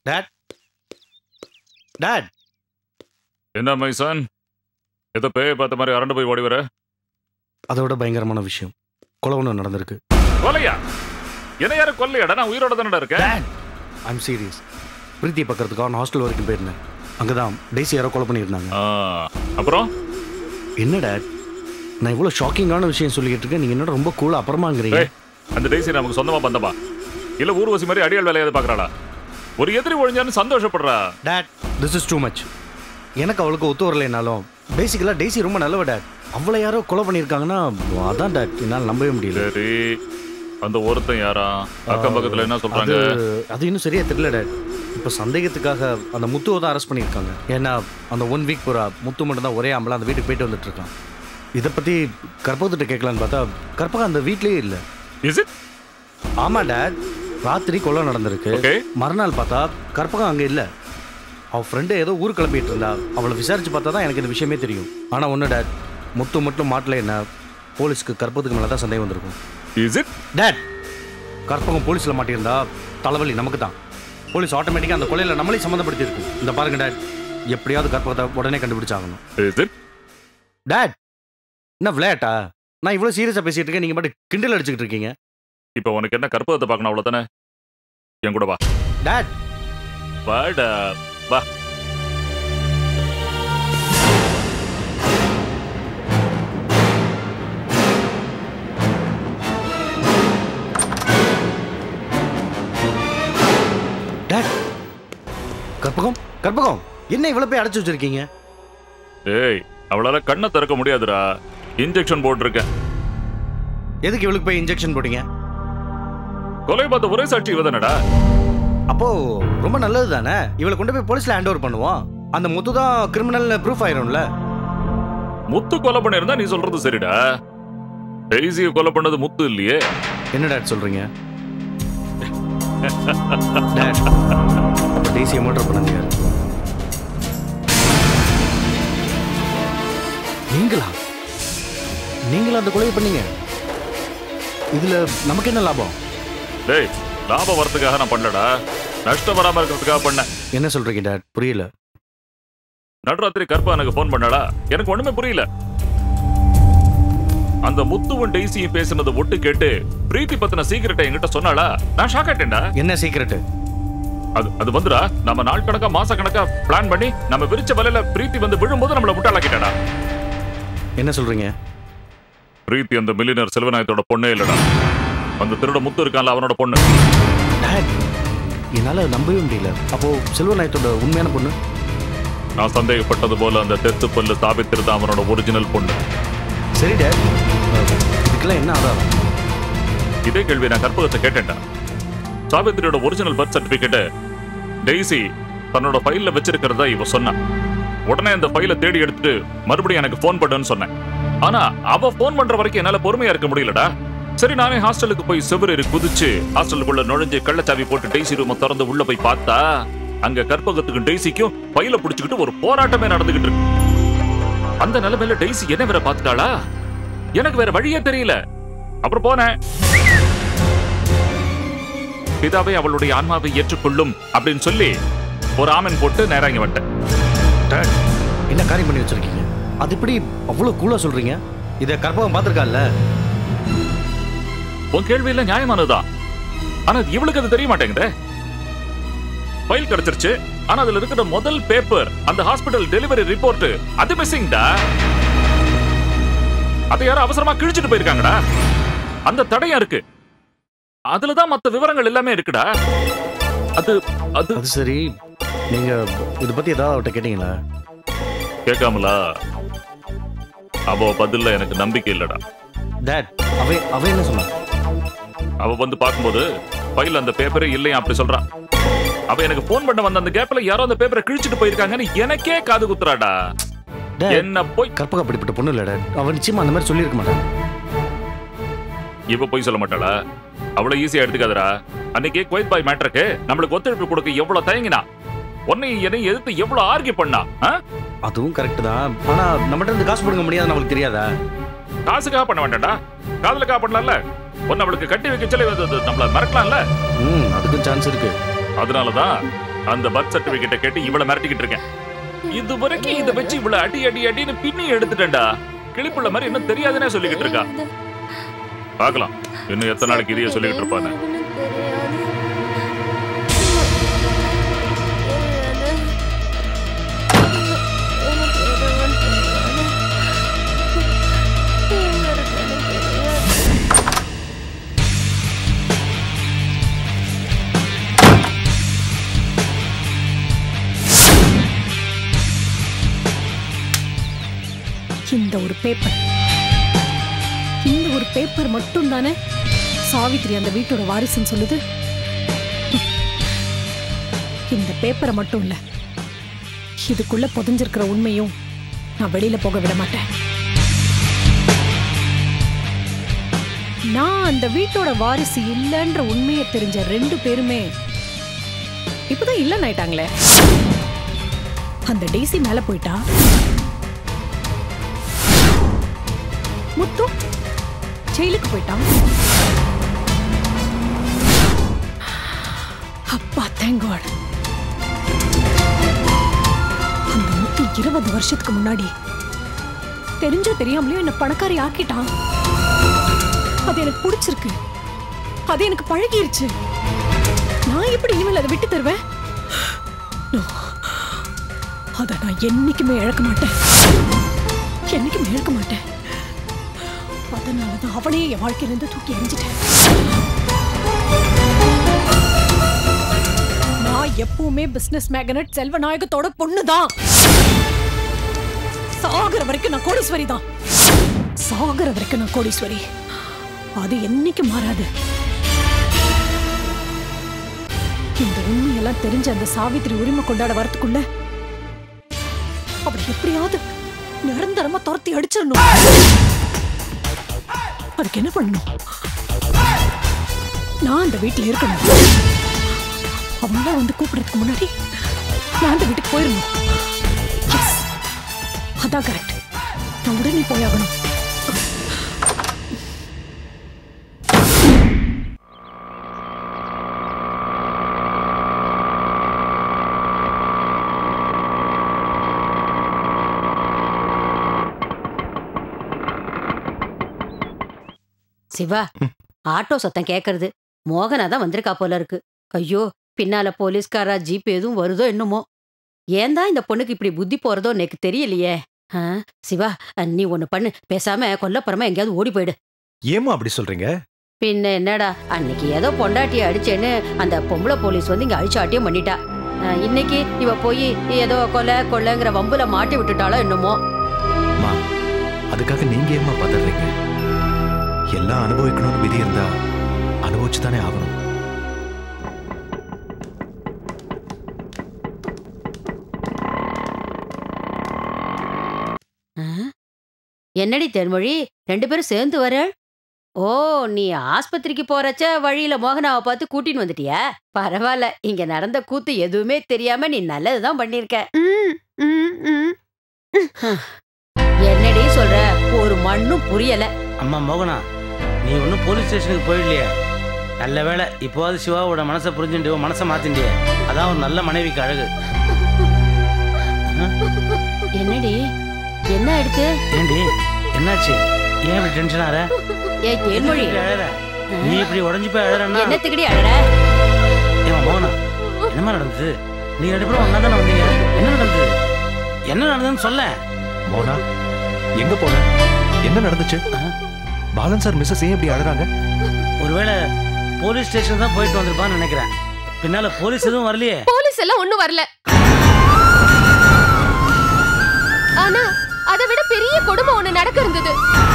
Date date என்ன மைசான் ஏதோ பேய பார்த்த மாதிரி அரண்டு போய் ஓடி வர அதோட பயங்கரமான விஷயம் கொலை ஒன்று நடந்திருக்கு கொலையா என்ன யாரும் கொல்லையாடா நான் உயிரோட தானடா இருக்கேன் ஐம் சீரியஸ் பிரீத்தி பக்கத்துக்காக நான் ஹாஸ்டல் வரைக்கும் போயிருந்தேன் அங்கே தான் டேசி யாரோ கொலை பண்ணியிருந்தாங்க ஆ, அப்புறம் என்ன டேட் நான் இவ்வளோ ஷாக்கிங்கான விஷயம் சொல்லிக்கிட்டு இருக்கேன் நீங்கள் என்னோட ரொம்ப கூலாக அப்புறமாங்கிறீங்க ஏய், அந்த டேசி நமக்கு சொந்தமா பந்தமா இல்ல ஊர்வசி மாதிரி அடியாள் வேலையாவது பாக்குறாளா ஒரு எதிரி ஒழிஞ்சான்னு சந்தோஷப்படுறா dad this is too much எனக்கு அவளுக்கு ஒத்து வரலைனாலும் பேசிக்கலாக டேசி ரொம்ப நல்லவ டேட் அவளை யாரோ கொலை பண்ணியிருக்காங்கன்னா அதான் டேட் என்னால் நம்பவே முடியல சரி அந்த ஒருத்தன் யாரா அக்கம் பக்கத்துல என்ன அது சொல்றாங்க அது இன்னும் சரியா தெரியல டேட் இப்போ சந்தேகத்துக்காக அந்த முத்துவை தான் அரெஸ்ட் பண்ணியிருக்காங்க ஏன்னா அந்த ஒன் வீக் பூரா முத்து மட்டும் தான் ஒரே ஆம்பளை அந்த வீட்டுக்கு போயிட்டு வந்துட்டு இருக்கான் இதை பற்றி கற்பகத்திட்ட கேட்கலான்னு பார்த்தா கற்பகம் அந்த வீட்லயே இல்லை இஸ் இட் ஆமா டேட் ராத்திரி கொலை நடந்திருக்கு ஓகே மறுநாள் பார்த்தா கற்பகம் அங்கே இல்லை அவள் ஃப்ரெண்டு ஏதோ ஊர் கிளம்பிட்டு இருந்தா அவளை விசாரிச்சு பார்த்தா தான் எனக்கு இந்த விஷயமே தெரியும் ஆனால் ஒன்று டேட் முத்து மட்டும் மாட்டல என்ன போலீஸ்க்கு கற்பகத்துக்கு மேலே தான் சந்தேகம் வந்திருக்கும் இஸ் இட் டேட் கற்பகம் போலீஸில் மாட்டியிருந்தா தலைவலி நமக்கு தான் போலீஸ் ஆட்டோமேட்டிக்காக அந்த கொலையில் நம்மளே சம்மந்தப்படுத்தி இருக்கும் இந்த பாருங்க டேட் எப்படியாவது கற்பகத்தை உடனே கண்டுபிடிச்சாகணும் இஸ் இட் டேட் என்ன விளையாட்டா நான் இவ்வளோ சீரியஸாக பேசிட்டு இருக்கேன் நீங்கள் பாட்டு கிண்டல் அடிச்சுக்கிட்டு இருக்கீங்க இப்போ உனக்கு என்ன கற்பகத்தை பார்க்கணும் அவ்வளவுதானே என் கூட வா டேட் வாடா வா டேட் கற்பகம் கற்பகம் என்ன இவ்வளோ போய் அடைச்சு வச்சிருக்கீங்க டேய் அவளால கண்ணை திறக்க முடியாதுடா இன்ஜெக்ஷன் போட்டிருக்கேன் எதுக்கு இவளுக்கு போய் இன்ஜெக்ஷன் போட்டீங்க கொலை பார்த்த ஒரே சாட்சி இவதானடா அப்போ ரொம்ப நல்லது தானே இவளை கொண்டு போய் போலீஸ்ல ஹேண்ட் ஓவர் பண்ணுவோம் அந்த முத்து தான் கிரிமினல் ப்ரூஃப் ஆயிரும்ல முத்து கொலை பண்ணிருந்தா நீ சொல்றது சரிடா டெய்ஸிய கொலை பண்ணது முத்து இல்லையே என்ன டேட் சொல்றீங்க டேட் அப்ப டேசியை மோட்டர் பண்ணது யாரு நீங்களா நீங்களா அந்த கொலையை பண்ணீங்க இதுல நமக்கு என்ன லாபம் டேய் லாபம் வரதுக்காக நான் பண்ணலடா நஷ்டம் வராம இருக்கிறதுக்காக பண்ணேன் என்ன சொல்றீங்க டேட் புரியல நடுராத்திரி கற்பா எனக்கு ஃபோன் பண்ணாடா எனக்கு ஒண்ணுமே புரியல அந்த முத்துவும் டெய்ஸியும் பேசினது ஒட்டு கேட்டு பிரீத்தி பத்தின சீக்கிரட்டை என்கிட்ட சொன்னாளா நான் ஷாக் ஆயிட்டேன்டா என்ன சீக்கிரட்டு அது அது வந்துடா நம்ம நாள் கணக்கா மாச கணக்கா பிளான் பண்ணி நம்ம விரிச்ச வலையில பிரீத்தி வந்து விழும்போது நம்மள முட்டாளாக்கிட்டாடா என்ன சொல்றீங்க பிரீத்தி அந்த மில்லியனர் செல்வநாயத்தோட பொண்ணே இல்லடா அந்த திருட முத்து இருக்கான்ல அவனோட பொண்ணு டேட் என்னால நம்பவே முடியல அப்போ செல்வநாயத்தோட உண்மையான பொண்ணு நான் சந்தேகப்பட்டது போல அந்த தெத்து பல்லு சாபித்திரு தான் அவனோட ஒரிஜினல் பொண்ணு சரி டேட் இதுக்கெல்லாம் என்ன ஆதாரம் இதே கேள்வி நான் கற்பகத்தை கேட்டேன்டா சாவித்திரியோட ஒரிஜினல் பர்த் சர்டிபிகேட் டெய்ஸி தன்னோட ஃபைல்ல வச்சிருக்கிறதா இவ சொன்னா உடனே அந்த ஃபைலை தேடி எடுத்துட்டு மறுபடியும் எனக்கு ஃபோன் பண்ணுன்னு சொன்னேன் ஆனா அவ ஃபோன் பண்ற வரைக்கும் என்னால பொறுமையா இருக்க முடியலடா சரி நானே ஹாஸ்டலுக்கு போய் செவரேறி குதிச்சு ஹாஸ்டலுக்குள்ள நுழைஞ்சு கள்ளச்சாவி போட்டு டெய்ஸி ரூமை திறந்து உள்ள போய் பார்த்தா அங்க கற்பகத்துக்கும் டெய்ஸிக்கும் ஃபைல புடிச்சுக்கிட்டு ஒரு போராட்டமே நடந்துகிட்டு இருக்கு அந்த நிலைமையில டெய்ஸி என்ன வேற பார்த்துட்டாளா எனக்கு வேற வழியே தெரியல அப்புறம் போனேன் பிதாவை அவளுடைய ஆன்மாவை ஏற்றுக்கொள்ளும் அப்படின்னு சொல்லி ஒரு ஆமன் போட்டு நேரா இங்க வந்துட்டேன் டேட் என்ன காரியம் பண்ணி வச்சிருக்கீங்க அது எப்படி அவ்வளோ கூலா சொல்றீங்க இதை கற்பகம் பார்த்துருக்கால உன் கேள்வியில நியாயமானதுதான் ஆனா இது இவளுக்கு அது தெரிய மாட்டேங்குதே ஃபைல் கிடைச்சிருச்சு ஆனா அதுல இருக்கிற முதல் பேப்பர் அந்த ஹாஸ்பிடல் டெலிவரி ரிப்போர்ட் அது மிஸ்ஸிங்டா அதை யாரோ அவசரமா கிழிச்சிட்டு போயிருக்காங்கடா அந்த தடயம் இருக்கு அதுலதான் மத்த விவரங்கள் எல்லாமே இருக்குடா அது அது அது சரி நீங்க இதை பத்தி ஏதாவது அவட்ட கேட்டீங்களா கேட்காமலா அவ பதில்ல எனக்கு நம்பிக்கை இல்லடா டேட் அவ அவ என்ன சொன்னா அவ வந்து பார்க்கும்போது ஃபைல் அந்த பேப்பரே இல்லையா அப்படி சொல்றா அவ எனக்கு ஃபோன் பண்ண வந்த அந்த கேப்ல யாரோ அந்த பேப்பரை கிழிச்சிட்டு போயிருக்காங்கன்னு எனக்கே காது குத்துறாடா டேட் என்ன போய் கற்பகம் அப்படிப்பட்ட பொண்ணு இல்ல டேட் அவ நிச்சயமா அந்த மாதிரி சொல்லியிருக்க மாட்டான் இவ போய் சொல்ல மாட்டாளா அவ்வளவு ஈஸியா எடுத்துக்காதடா அன்னைக்கு குவைத் பாய் மேட்டருக்கு நம்மளுக்கு ஒத்துழைப்பு கொடுக்க எவ்வளவு தயங்கினா உன்னை என்னை எதிர்த்து எவ்வளவு ஆர்கியூ பண்ணா ஆ? அதுவும் கரெக்ட் தான் ஆனா நம்மகிட்ட இருந்து காசு கொடுக்க முடியாது நம்மளுக்கு தெரியாதா காசுக்காக பண்ண வேண்டாம்டா காதலுக்காக பண்ணலாம்ல ஒன்னு அவளுக்கு கட்டி வைக்க சொல்லி அது- அது நம்மள மறக்கலாம்ல ம் அதுக்கும் சான்ஸ் இருக்கு அதனாலதான் அந்த பர்த் சர்டிபிகேட்டை கேட்டு இவள மிரட்டிக்கிட்டு இருக்கேன் இது வரைக்கும் இதை வச்சு இவள அடி அடி அடின்னு பின்னி எடுத்துட்டேன்டா கிளிப்புள்ள மாதிரி இன்னும் தெரியாதுன்னே சொல்லிக்கிட்டு இருக்கா பார்க்கலாம் இன்னும் எத்தனை நாளைக்கு இதையே சொல்லிக்கிட்டு இருப்பான்னு இந்த ஒரு பேப்பர் இந்த ஒரு பேப்பர் மட்டும் தானே சாவித்ரி அந்த வீட்டோட வாரிசுன்னு சொல்லுது இந்த பேப்பரை மட்டும் இல்ல இதுக்குள்ள புதைஞ்சிருக்கிற உண்மையும் நான் வெளியில போக விட மாட்டேன் நான் அந்த வீட்டோட வாரிசு இல்லைன்ற உண்மையை தெரிஞ்ச ரெண்டு பேருமே இப்பதான் இல்லைன்னு ஆயிட்டாங்களே அந்த டேசி மேல போயிட்டா முத்து ஜெயிலுக்கு போயிட்டான் அப்பா தேங்க் காட் அந்த முத்து இருபது வருஷத்துக்கு முன்னாடி தெரிஞ்சோ தெரியாமலையோ என்ன பணக்காரி ஆக்கிட்டான் அது எனக்கு பிடிச்சிருக்கு அது எனக்கு பழகிருச்சு நான் எப்படி இனிமேல் அதை விட்டு தருவேன் No. அதை நான் என்னைக்குமே இழக்க மாட்டேன் என்னைக்குமே இழக்க மாட்டேன் அதனாலதான் அவளையே என் வாழ்க்கையிலிருந்து தூக்கி எறிஞ்சிட்டேன் நான் எப்பவுமே பிசினஸ் மேக்னட் செல்வநாயகத்தோட பொண்ணுதான் சாகர வரைக்கும் நான் கோடீஸ்வரி தான் சாகர வரைக்கும் நான் கோடீஸ்வரி அது என்னைக்கு மாறாது இந்த உண்மையெல்லாம் தெரிஞ்ச அந்த சாவித்திரி உரிமை கொண்டாட வரத்துக்குள்ள அப்படி எப்படியாவது நிரந்தரமா துரத்தி அடிச்சிடணும் அதுக்கு என்ன பண்ணணும் நான் அந்த வீட்டுல இருக்கணும் அவங்க வந்து கூப்பிடுறதுக்கு முன்னாடி நான் அந்த வீட்டுக்கு போயிடணும் எஸ் அதான் கரெக்ட் நான் உடனே போயாகணும் சிவா ஆட்டோ சத்தம் கேக்குறது மோகனா தான் வந்திருக்கா போல இருக்கு ஐயோ பின்னால போலீஸ்காரா ஜீப் எதுவும் வருதோ என்னமோ ஏன் தான் இந்த பொண்ணுக்கு இப்படி புத்தி போறதோ எனக்கு தெரியலையே ஆ, சிவா நீ ஒண்ணு பண்ணு பேசாம கொல்லப்புறமா எங்கேயாவது ஓடி போயிடு ஏமா அப்படி சொல்றீங்க பின்ன என்னடா அன்னைக்கு ஏதோ பொண்டாட்டியை அடிச்சேன்னு அந்த பொம்பளை போலீஸ் வந்து இங்க அழிச்சாட்டியம் பண்ணிட்டா ஆ, இன்னைக்கு இவ போய் ஏதோ கொலை கொள்ளைங்கிற வம்புல மாட்டி விட்டுட்டாளோ என்னமோ மா அதுக்காக நீங்க ஏமா பதறீங்க எல்லாம் அனுபவிக்கணும்னு விதி இருந்தா அனுபவிச்சு தானே ஆகணும் ஆ? என்னடி தென்மொழி ரெண்டு பேரும் சேர்ந்து வர ஓ நீ ஆஸ்பத்திரிக்கு போறச்ச வழியில மோகனாவை பார்த்து கூட்டின்னு வந்துட்டியா பரவாயில்ல இங்க நடந்த கூத்து எதுவுமே தெரியாம நீ நல்லதுதான் பண்ணிருக்க என்னடி சொல்ற ஒரு மண்ணும் புரியல அம்மா மோகனா நீ ஒன்றும் போலீஸ் ஸ்டேஷனுக்கு போயிடலையே நல்ல வேளை இப்போவாது சிவாவோட மனசை புரிஞ்சுட்டு உன் மனசை மாத்திண்டியே அதான் ஒரு நல்ல மனைவிக்கு அழகு என்னடி என்ன ஆயிடுச்சு ஏண்டி என்னாச்சு ஏன் இப்படி டென்ஷன் ஆற ஏய் தேன்மொழி இப்படி அழற நீ இப்படி உடஞ்சு போய் அழறன்னா என்னத்துக்குடி அழற ஏமா மோகனா என்னமா நடந்தது நீ ரெண்டு பேரும் ஒன்னா தானே வந்தீங்க என்ன நடந்தது என்ன நடந்ததுன்னு சொல்ல மோனா எங்க போன என்ன நடந்துச்சு ஆ? பாலன் சார் மிஸ்ஸஸ் ஏன் இப்படி அழறாங்க ஒருவேளை போலீஸ் ஸ்டேஷன் தான் போயிட்டு வந்திருப்பான்னு நினைக்கிறேன் பின்னால போலீஸ் எதுவும் வரலையே போலீஸ் எல்லாம் ஒண்ணும் வரல ஆனா அதை விட பெரிய கொடுமை ஒண்ணு நடக்க இருந்தது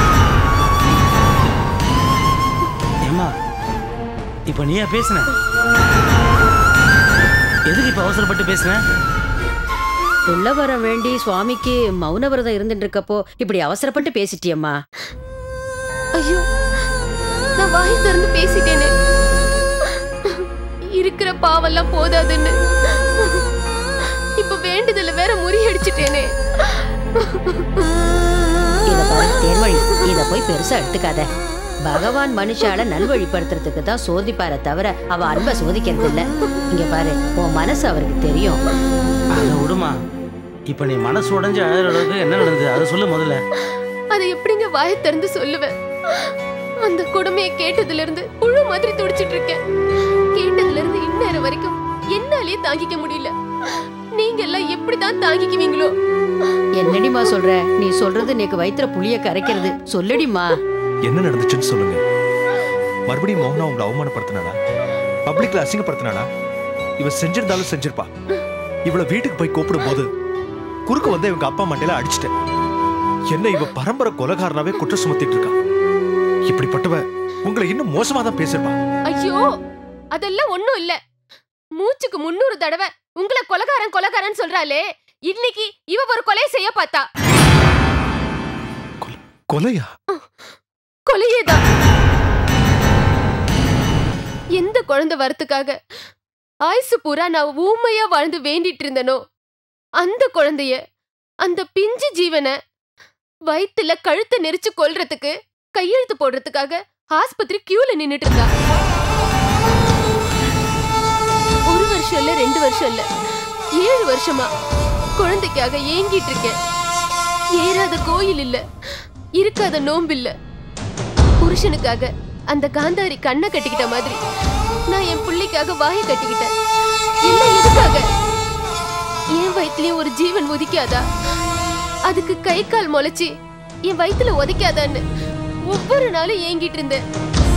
ஏம்மா இப்போ நீயா பேசுன எதுக்கு இப்போ அவசரப்பட்டு பேசுன உள்ள வர வேண்டி சுவாமிக்கு மௌன விரதம் இருந்துட்டு இருக்கப்போ இப்படி அவசரப்பட்டு பேசிட்டியம்மா ஐயோ நான் வாய் திறந்து பேசிட்டேனே இருக்கிற பாவெல்லாம் போதாதுன்னு இப்ப வேண்டுதல வேற முறியடிச்சிட்டேனே இத பாரு தேர்வழி இத போய் பெருசா எடுத்துக்காத பகவான் மனுஷால நல்வழிப்படுத்துறதுக்கு தான் சோதிப்பாரே தவிர அவ அன்பை சோதிக்கிறது இல்ல இங்க பாரு உன் மனசு அவருக்கு தெரியும் அதை விடுமா இப்ப நீ மனசு உடைஞ்சு அழகிற அளவுக்கு என்ன நடந்தது அதை சொல்லு முதல்ல அதை எப்படிங்க வாயை திறந்து சொல்லுவேன் அந்த கொடுமையை கேட்டதுல இருந்து புழு மாதிரி துடிச்சிட்டு இருக்கேன் கேட்டதுல இருந்து இந்நேரம் வரைக்கும் என்னாலேயே தாங்கிக்க முடியல நீங்க எல்லாம் எப்படிதான் தாங்கிக்குவீங்களோ என்னடிமா சொல்ற நீ சொல்றது நேக்கு வயித்துல புளிய கரைக்கிறது சொல்லுடிமா என்ன நடந்துச்சுன்னு சொல்லுங்க மறுபடியும் மோகனா உங்களை அவமானப்படுத்தினாளா பப்ளிக்ல அசிங்கப்படுத்தினாளா இவ செஞ்சிருந்தாலும் செஞ்சிருப்பா இவள வீட்டுக்கு போய் கூப்பிடும் போது குறுக்க வந்து இவங்க அப்பா மண்டையில அடிச்சிட்டேன் என்ன இவ பரம்பரை கொலகாரனாவே குற்றம் சுமத்திட்டு இருக்கா இப்படிப்பட்டவ உங்களை இன்னும் மோசமா தான் பேசிருப்பா ஐயோ அதெல்லாம் ஒண்ணும் இல்ல மூச்சுக்கு முன்னூறு தடவை உங்களை கொலகாரன் கொலகாரன் சொல்றாளே இன்னைக்கு இவ ஒரு கொலை செய்ய பார்த்தா கொலையா கொலையேதான் எந்த குழந்தை வரத்துக்காக ஆயுசு பூரா நான் ஊமையா வாழ்ந்து வேண்டிட்டு இருந்தனோ அந்த குழந்தைய அந்த பிஞ்சு ஜீவனை வயித்துல கழுத்தை நெரிச்சு கொல்றதுக்கு கையெழுத்து போடுறதுக்காக ஆஸ்பத்திரி கியூல நின்னுட்டு இருந்தா ஒரு வருஷம் இல்ல ரெண்டு வருஷம் இல்ல ஏழு வருஷமா குழந்தைக்காக ஏங்கிட்டு இருக்கேன் ஏறாத கோயில் இல்ல இருக்காத நோம்பு இல்ல புருஷனுக்காக அந்த காந்தாரி கண்ணை கட்டிக்கிட்ட மாதிரி நான் என் பிள்ளைக்காக வாயை கட்டிக்கிட்டேன் எல்லாம் எதுக்காக என் வயித்துலயும் ஒரு ஜீவன் உதிக்காதா அதுக்கு கை கால் முளைச்சு என் வயித்துல உதைக்காதான்னு ஒவ்வொரு நாளும் ஏங்கிட்டு இருந்தேன்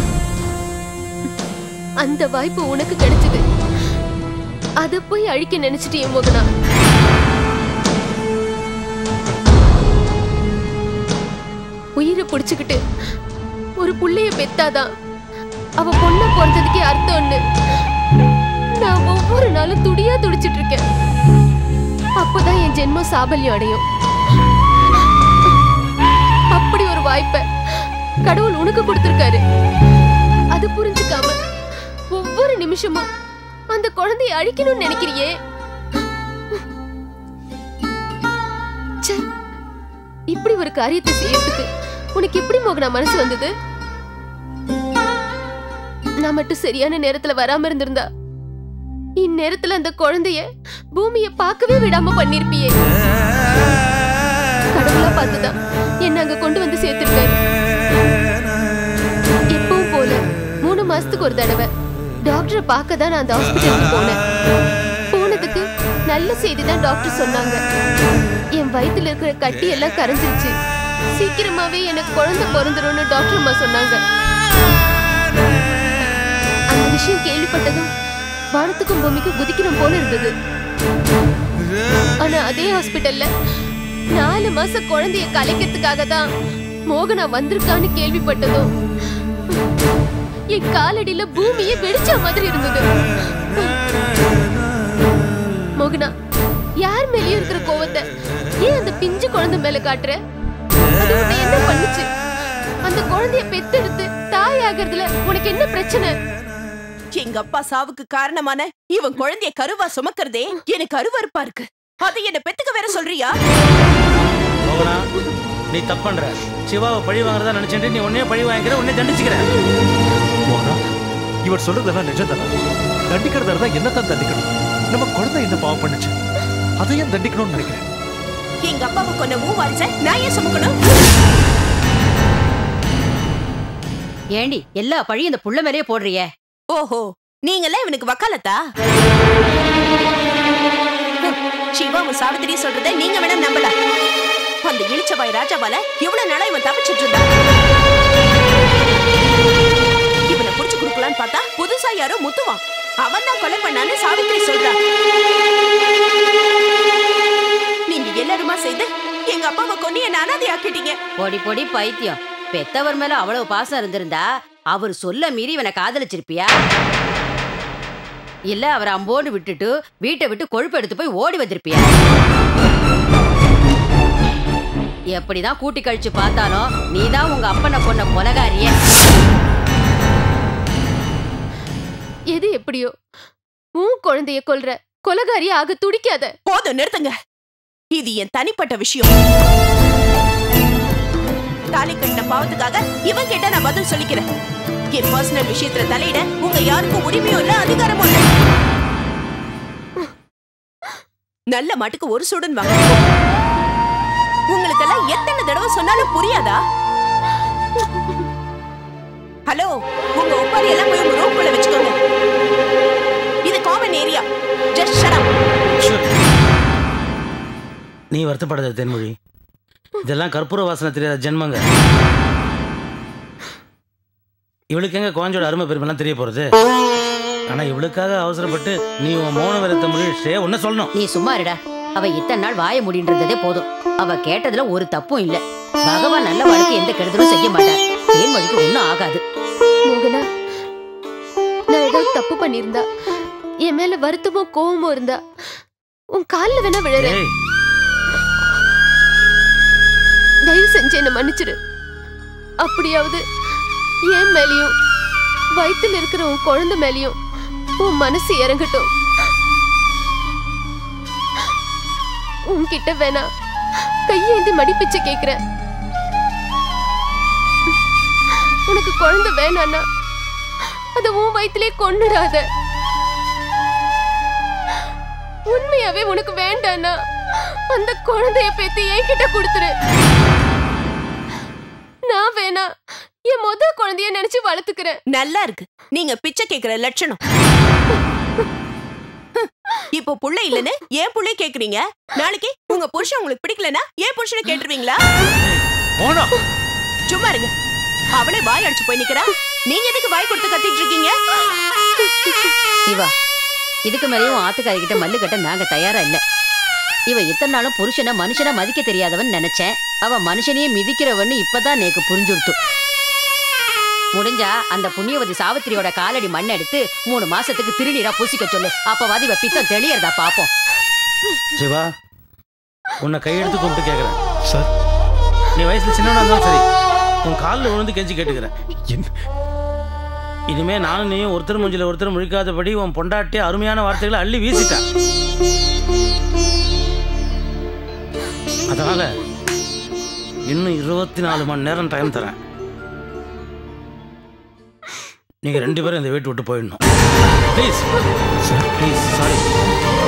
அந்த வாய்ப்பு உனக்கு கிடைச்சது அத போய் அழிக்க நினைச்சிட்டு என் மோகனா உயிரை புடிச்சுக்கிட்டு ஒரு புள்ளைய பெத்தாதான் அவ பொண்ண பிறந்ததுக்கே அர்த்தம்னு நான் ஒவ்வொரு நாளும் துடியா துடிச்சிட்டு இருக்கேன் அப்பதான் என் ஜென்மம் சாபல்யம் அடையும் அப்படி ஒரு வாய்ப்பை கடவுள் உனக்கு கொடுத்திருக்காரு அது புரிஞ்சுக்காம ஒவ்வொரு நிமிஷமும் அந்த குழந்தையை அழிக்கணும்னு நினைக்கிறியே ச்சே, இப்படி ஒரு காரியத்தை செய்யறதுக்கு உனக்கு எப்படி மோகனா மனசு வந்தது நான் மட்டும் சரியான நேரத்துல வராம இருந்திருந்தா இந்நேரத்துல அந்த குழந்தைய பூமிய பார்க்கவே விடாம பண்ணிருப்பியே கடவுளா பார்த்துதான் என்ன அங்க கொண்டு வந்து சேர்த்திருக்காரு எப்பவும் போல மூணு மாசத்துக்கு ஒரு தடவை டாக்டரை பார்க்க தான் நான் அந்த ஹாஸ்பிட்டலுக்கு போனேன் போனதுக்கு நல்ல செய்தி தான் டாக்டர் சொன்னாங்க என் வயித்துல இருக்கிற கட்டி எல்லாம் கரைஞ்சிருச்சு சீக்கிரமாவே எனக்கு குழந்தை பிறந்துரும்னு டாக்டர் அம்மா சொன்னாங்க அந்த விஷயம் கேள்விப்பட்டதும் வானத்துக்கும் பூமிக்கும் குதிக்கணும் போல இருந்தது ஆனா அதே ஹாஸ்பிட்டல்ல நாலு மாச குழந்தைய கலைக்கிறதுக்காக தான் மோகனா வந்திருக்கான்னு கேள்விப்பட்டதும் என் காலடியில பூமியே வெடிச்ச மாதிரி இருந்தது மோகனா யார் மேலயும் இருக்கிற கோவத்தை ஏன் அந்த பிஞ்சு குழந்தை மேல காட்டுற அது உன்னை என்ன பண்ணுச்சு அந்த குழந்தைய பெத்தெடுத்து தாய் ஆகிறதுல உனக்கு என்ன பிரச்சனை எங்க அப்பா சாவுக்கு காரணமான இவன் குழந்தைய கருவா சுமக்கிறதே எனக்கு அருவருப்பா இருக்கு அதை என்ன பெத்துக்க வேற சொல்றியா மோகனா நீ தப்பு பண்ற சிவாவை பழி வாங்குறதா நினைச்சிட்டு நீ உன்னையே பழி வாங்கிக்கிற உன்னை தண்டிச்சுக்கிற மோகனா இவர் சொல்றதெல்லாம் நிஜம்தானா தண்டிக்கிறதா இருந்தா என்னத்தான் தண்டிக்கணும் நம்ம குழந்தை என்ன பாவம் பண்ணுச்சு அதையும் தண்டிக்கணும்னு நினைக்கிறேன் எங்க அப்பாவை கொன்ன ஊ வாரிச நான் ஏன் சுமக்கணும் ஏண்டி எல்லா பழியும் இந்த புள்ள மேலேயே போடுறியே ஓஹோ நீங்கெல்லாம் இவனுக்கு வக்காலத்தா சிவாவும் சாவித்திரி சொல்றதை நீங்க வேணா நம்பலாம் அந்த இளிச்சவாய் ராஜாவால எவ்வளவு நாளா இவன் தப்பிச்சிட்டு இருந்தான் இவனை புடிச்சு கொடுக்கலான்னு பார்த்தா புதுசா யாரோ முத்துவான் அவன் தான் கொலை பண்ணான்னு சாவித்திரி சொல்றா நீங்க எல்லாருமா செய்து எங்க அப்பாவை கொண்டு என்ன அனாதை ஆக்கிட்டீங்க பொடி பொடி பைத்தியம் பெத்தவர் மேல அவ்வளவு பாசம் இருந்திருந்தா அவர் சொல்ல மீறி இவனை காதலிச்சிருப்பியா இல்ல அவர் அம்போடு விட்டுட்டு வீட்டை விட்டு கொழுப்பு எடுத்து போய் ஓடி வந்திருப்பியா எப்படிதான் கூட்டி கழிச்சு பார்த்தாலும் நீதான் உங்க அப்பனை கொன்ன கொலகாரியே எது எப்படியோ உன் குழந்தைய கொல்ற கொலகாரியா ஆக துடிக்காத போதும் நிறுத்துங்க இது என் தனிப்பட்ட விஷயம் தாலி கட்டின பாவத்துக்காக இவன் கிட்ட நான் பதில் சொல்லிக்கிறேன் என் பர்சனல் விஷயத்துல தலையிட உங்க யாருக்கும் உரிமையும் இல்ல அதிகாரமும் இல்ல நல்ல மாட்டுக்கு ஒரு சுடன் வாங்க உங்களுக்கெல்லாம் எத்தனை தடவை சொன்னாலும் புரியாதா ஹலோ உங்க ஒப்பாரி எல்லாம் போய் உங்க ரூம்குள்ள வச்சுக்கோங்க இது common area just shut up நீ வருத்தப்படாத தென்மொழி இதெல்லாம் கற்பூர வாசனை தெரியாத ஜென்மங்க இவளுக்கு எங்க குழந்தையோட அருமை பெருமைலாம் தெரிய போறது ஆனா இவளுக்காக அவசரப்பட்டு நீ உன் மௌன விரத்தை முடிச்சுட்டே ஒன்ன சொல்லணும் நீ சும்மா இருடா அவ இத்தனை நாள் வாய முடின்றதே போதும் அவ கேட்டதுல ஒரு தப்பும் இல்ல பகவான் நல்ல வாழ்க்கை எந்த கெடுதலும் செய்ய மாட்டார் தேன்மொழிக்கு ஒண்ணும் ஆகாது மோகனா நான் ஏதாவது தப்பு பண்ணியிருந்தா என் மேல வருத்தமோ கோவமோ இருந்தா உன் கால்ல வேணா விழுறேன் ஏய் தயவு செஞ்சு என்ன மன்னிச்சிடு அப்படியாவது என் மேலயும் வயித்துல இருக்கிற உன் குழந்தை மேலயும் உன் மனசு இறங்கட்டும் உன்கிட்ட வேணா கையேந்தி மடிப்பிச்சு கேக்குறேன் உனக்கு குழந்தை வேணான்னா அத உன் வயித்திலே கொன்னுடாத உண்மையாவே உனக்கு வேண்டானா அந்த குழந்தைய பேத்தி என்கிட்ட கொடுத்துரு நான் வேணா என் முத குழந்தைய நினைச்சு வளர்த்துக்கிறேன் நல்லா இருக்கு நீங்க பிச்சை கேக்குற லட்சணம் இப்போ புள்ள இல்லைன்னு ஏன் புள்ளை கேக்குறீங்க நாளைக்கு உங்க புருஷன் உங்களுக்கு பிடிக்கலனா ஏன் புருஷனை கேட்டுருவீங்களா மோனா சும்மா இருங்க அவனே வாய் அடிச்சு போய் நிக்கிறா நீங்க எதுக்கு வாய் கொடுத்து கத்திட்டு இருக்கீங்க சிவா இதுக்கு மேலேயும் உன் ஆத்துக்காரி கிட்ட மல்லு கட்ட நாங்க தயாரா இல்ல இவ இத்தனை நாளும் புருஷனை மனுஷனா மதிக்க தெரியாதவன் நினைச்சேன் அவ மனுஷனையே மிதிக்கிறவன்னு இப்பதான் நேக்கு புரிஞ்சுடுத்து முடிஞ்சா அந்த புண்ணியவதி சாவித்திரியோட காலடி மண் எடுத்து மூணு மாசத்துக்கு திருநீரா பூசிக்க சொல்லு அப்பவாது இவ பித்தம் தெளியறதா பாப்போம் சிவா உன்னை கையெடுத்து கூப்பிட்டு கேட்குறேன் சார் நீ வயசுல சின்னவனா இருந்தாலும் சரி உன் காலில் விழுந்து கெஞ்சி கேட்டுக்கிறேன் என்ன இனிமே நானும் நீயும் ஒருத்தர் மூஞ்சில ஒருத்தர் முழிக்காதபடி உன் பொண்டாட்டி அருமையான வார்த்தைகளை அள்ளி வீசிட்டா அதனால இன்னும் இருபத்தி நாலு மணி நேரம் டைம் தரேன் நீங்க ரெண்டு பேரும் இந்த வீட்டு விட்டு போயிடணும் ப்ளீஸ் ப்ளீஸ் சாரி